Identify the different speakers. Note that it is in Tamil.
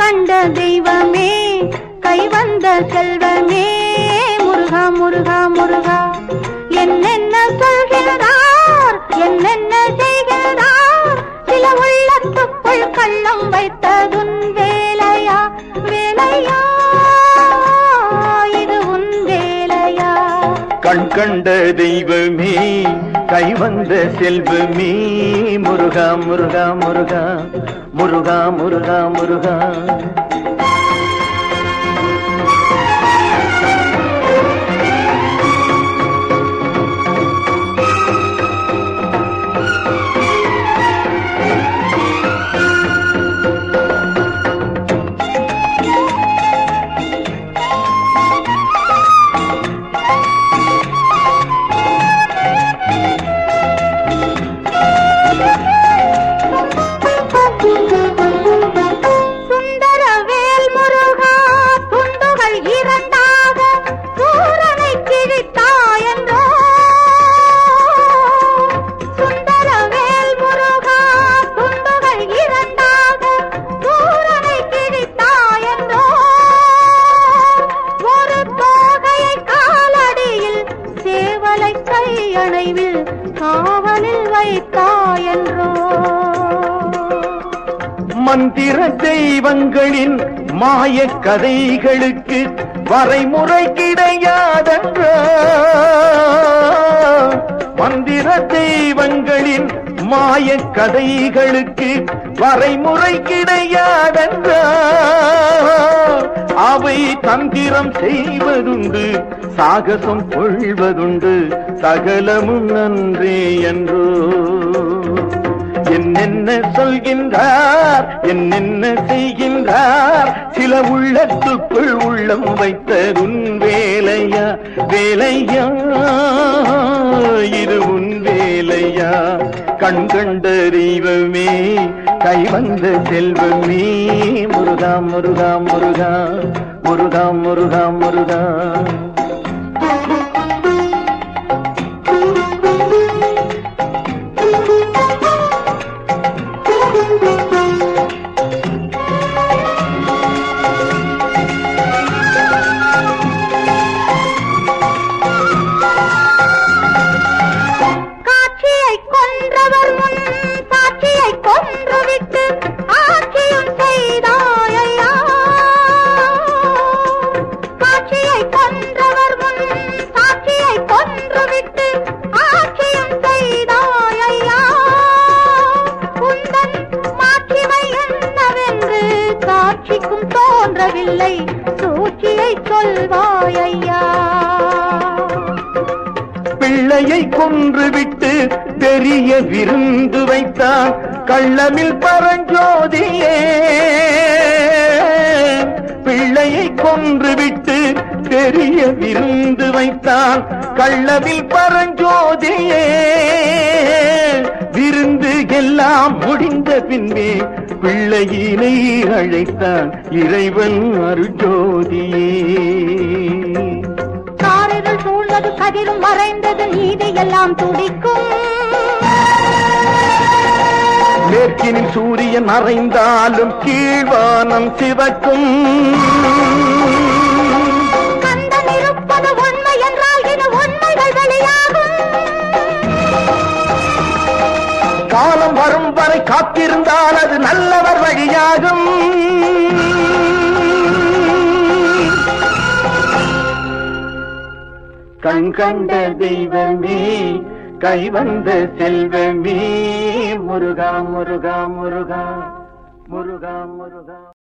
Speaker 1: கண்ட தெய்வமே கை வந்த செல்வமே முருகா முருகா முருகா என்னென்ன சொல்கிறார் என்னென்ன செய்கிறார் சில உள்ளத்துக்குள் கள்ளம் வைத்ததுன் வேலையா வேலையா இது உன் வேலையா
Speaker 2: கண் கண்ட தெய்வமே கை வந்த செல்வமே முருகா முருகா முருகா முருகா முருகா முருகா
Speaker 1: சுந்தரவேல் முருகா துண்டுகள் இரண்டாக சூரனை கிழித்தாயன்றோ சுந்தரவேல் முருகா துண்டுகள் இரண்டாக சூரனை கிழித்தாயன்றோ ஒரு தோகையை காலடியில் சேவலை கையணைவில் காவலில் வைத்தாயன்றோ
Speaker 2: மந்திர தெய்வங்களின் மாய கதைகளுக்கு வரைமுறை கிடையாதன்ற மந்திர தெய்வங்களின் மாய கதைகளுக்கு வரைமுறை கிடையாதன்ற அவை தந்திரம் செய்வதுண்டு சாகசம் கொள்வதுண்டு சகலமும் நன்றே என்றோ என்னென்ன சொல்கின்றார் என்னென்ன செய்கின்றார் சில உள்ளத்துக்குள் உள்ளம் வைத்ததுன் வேலையா வேலையா இது உன் வேலையா கண் கண்ட தெய்வமே கை வந்த செல்வமே முருகா முருகா முருகா முருகா முருகா முருகா
Speaker 1: காட்சியை கொன்றவர் முன் சாட்சியை கொன்றுவிட்டு ஆட்சியும் செய்தாயையா காட்சியை கொன்றவர் முன் சாட்சியை கொன்றுவிட்டு ஆட்சியும் செய்தாயையா உந்தன் மாட்சிமை என்னவென்று காட்சிக்கும் தோன்றவில்லை சூழ்ச்சியை சொல்வாயையா
Speaker 2: பிள்ளையை கொன்றுவிட்டு பெரிய விருந்து வைத்தான் கள்ளமில் பரஞ்சோதியே பிள்ளையை கொன்றுவிட்டு பெரிய விருந்து வைத்தான் கள்ளமில் பரஞ்சோதியே விருந்து எல்லாம் முடிந்த பின்பே பிள்ளையினை அழைத்தான் இறைவன் அருஜோதியே
Speaker 1: காரிருள் சூழ்ந்தது கதிரும் மறைந்தது நீதி எல்லாம் துடிக்கும்
Speaker 2: மேற்கினில் சூரியன் மறைந்தாலும் கீழ்வானம் சிவக்கும்
Speaker 1: கந்தன் இருப்பது உண்மை என்றால் இது உண்மைகள் வெளியாகும்
Speaker 2: காலம் வரும் வரை காத்திருந்தால் அது நல்லவர் வழியாகும் கண் கண்ட தெய்வமே கை வந்த செல்வமே முருகா முருகா முருகா முருகா முருகா